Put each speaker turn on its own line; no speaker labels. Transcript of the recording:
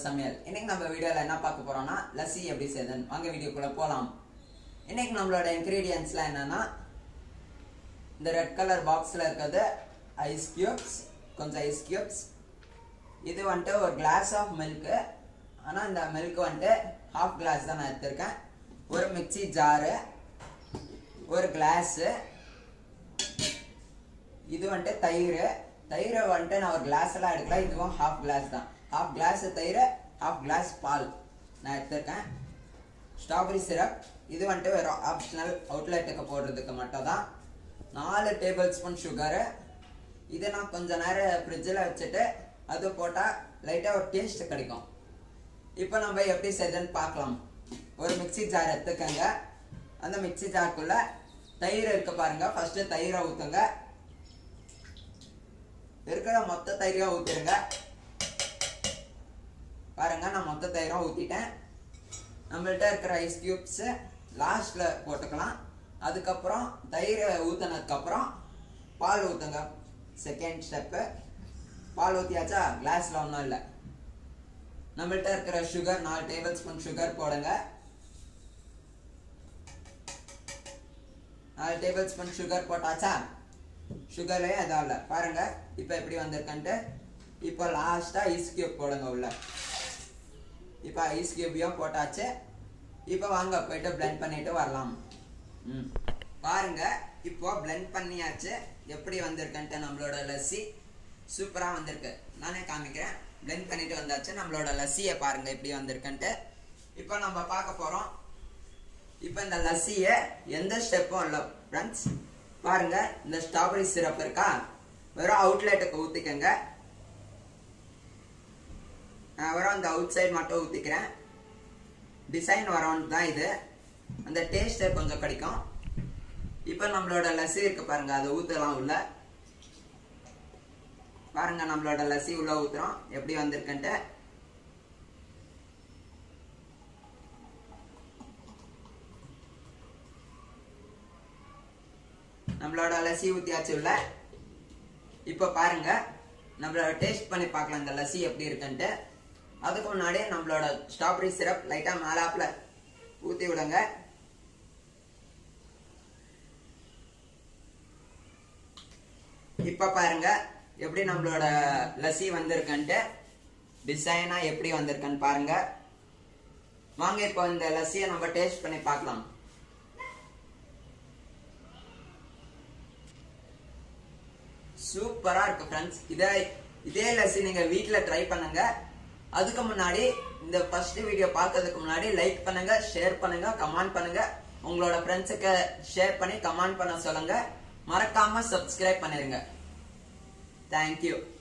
சமையல் இன்னைக்கு நம்ம வீடியோல என்ன பார்க்க போறோம்னா லஸ்ஸி எப்படி செய்யுதுன்னு வாங்க வீடியோக்குள்ள போலாம் இன்னைக்கு நம்மளோட இன்கிரீடியன்ஸ்லாம் என்னன்னா இந்த ரெட் கலர் பாக்ஸ்ல இருக்கிறது ஐஸ் கியூப்ஸ் கொஞ்சம் ஐஸ் கியூப்ஸ் இது வந்துட்டு ஒரு கிளாஸ் ஆஃப் மில்க்கு ஆனால் இந்த மில்க் வந்துட்டு ஹாஃப் கிளாஸ் தான் நான் எடுத்திருக்கேன் ஒரு மிக்ஸி ஜாரு ஒரு கிளாஸு இது வந்துட்டு தயிர் தயிரை வந்துட்டு நான் ஒரு கிளாஸ் எல்லாம் எடுக்கல இதுவும் ஹாஃப் கிளாஸ் தான் ஹாஃப் கிளாஸ் தயிர் ஹாஃப் கிளாஸ் பால் நான் எடுத்திருக்கேன் ஸ்ட்ராபெரி சிரப் இது வந்துட்டு வெறும் ஆப்ஷனல் அவுட்லெட்டுக்கு போடுறதுக்கு மட்டும் தான் நாலு டேபிள் ஸ்பூன் சுகரு இதை நான் கொஞ்ச நேரம் ஃப்ரிட்ஜில் வச்சுட்டு அது போட்டால் லைட்டாக ஒரு டேஸ்ட் கிடைக்கும் இப்போ நம்ம எப்படி செய்யுதுன்னு பார்க்கலாம் ஒரு மிக்ஸி ஜார் எடுத்துக்கங்க அந்த மிக்ஸி ஜாருக்குள்ள தயிர் இருக்கு பாருங்க ஃபர்ஸ்ட் தயிரை ஊற்றுங்க இருக்கிற மொத்த தயிரையும் ஊற்றிடுங்க பாருங்க நான் மொத்த தயிரும் ஊற்றிட்டேன் நம்மள்ட்ட இருக்கிற ஐஸ் கியூப்ஸு லாஸ்ட்டில் போட்டுக்கலாம் அதுக்கப்புறம் தயிரை ஊற்றினதுக்கப்புறம் பால் ஊற்றுங்க செகண்ட் ஸ்டெப்பு பால் ஊற்றியாச்சா கிளாஸில் ஒன்றும் இல்லை நம்மள்ட்ட இருக்கிற சுகர் நாலு டேபிள் ஸ்பூன் சுகர் போடுங்க நாலு டேபிள் ஸ்பூன் சுகர் போட்டாச்சா சுகரே எதுவும் இல்லை பாருங்க இப்போ எப்படி வந்திருக்குன்ட்டு இப்போ லாஸ்ட்டாக ஐஸ் கியூப் போடுங்க உள்ள இப்போ ஐஸ் கியூபையும் போட்டாச்சு இப்போ வாங்க போயிட்டு blend பண்ணிட்டு வரலாம் ம் பாருங்க இப்போ blend பண்ணியாச்சு எப்படி வந்திருக்குன்ட்டு நம்மளோட லஸ்ஸி சூப்பராக வந்திருக்கு நானே காமிக்கிறேன் blend பண்ணிட்டு வந்தாச்சு நம்மளோட லஸ்ஸியை பாருங்க எப்படி வந்திருக்குன்ட்டு இப்போ நம்ம பார்க்க போகிறோம் இப்போ இந்த லஸ்ஸியை எந்த ஸ்டெப்பும் இல்லை ஃப்ரெண்ட்ஸ் பாருங்க இந்த ஸ்ட்ராபெரி சிரப் இருக்கா வெறும் அவுட்லெட்டுக்கு ஊற்றிக்கங்க நான் வெறும் அந்த அவுட் சைடு மட்டும் ஊற்றிக்கிறேன் டிசைன் வரவன் தான் இது அந்த டேஸ்ட் கொஞ்சம் கிடைக்கும் இப்போ நம்மளோட லஸ்ஸி இருக்கு பாருங்க அதை ஊற்றலாம் உள்ள பாருங்க நம்மளோட லஸ்ஸி உள்ள ஊத்துறோம் எப்படி வந்திருக்குன்ட்டு நம்மளோட லஸ்ஸி ஊத்தியாச்சு உள்ள இப்போ பாருங்க நம்மளோட டேஸ்ட் பண்ணி பார்க்கலாம் இந்த லஸ்ஸி எப்படி இருக்குன்ட்டு அதுக்கு முன்னாடியே நம்மளோட ஸ்ட்ராபெரி சிரப் லைட்டா மேலாப்ல ஊத்தி விடுங்க இப்ப பாருங்க எப்படி நம்மளோட லஸ்ஸி வந்திருக்குன்ட்டு டிசைனா எப்படி வந்திருக்குன்னு பாருங்க வாங்க இப்போ இந்த லஸ்ஸியை நம்ம டேஸ்ட் பண்ணி பார்க்கலாம் சூப்பரா இருக்கு ஃப்ரெண்ட்ஸ் இதே இதே லஸ்ஸி நீங்க வீட்ல ட்ரை பண்ணுங்க அதுக்கு முன்னாடி இந்த ஃபர்ஸ்ட் வீடியோ பார்த்ததுக்கு முன்னாடி லைக் பண்ணுங்க ஷேர் பண்ணுங்க கமெண்ட் பண்ணுங்க உங்களோட ஃப்ரெண்ட்ஸுக்கு ஷேர் பண்ணி கமெண்ட் பண்ண சொல்லுங்க மறக்காம சப்ஸ்கிரைப் பண்ணிருங்க தேங்க்யூ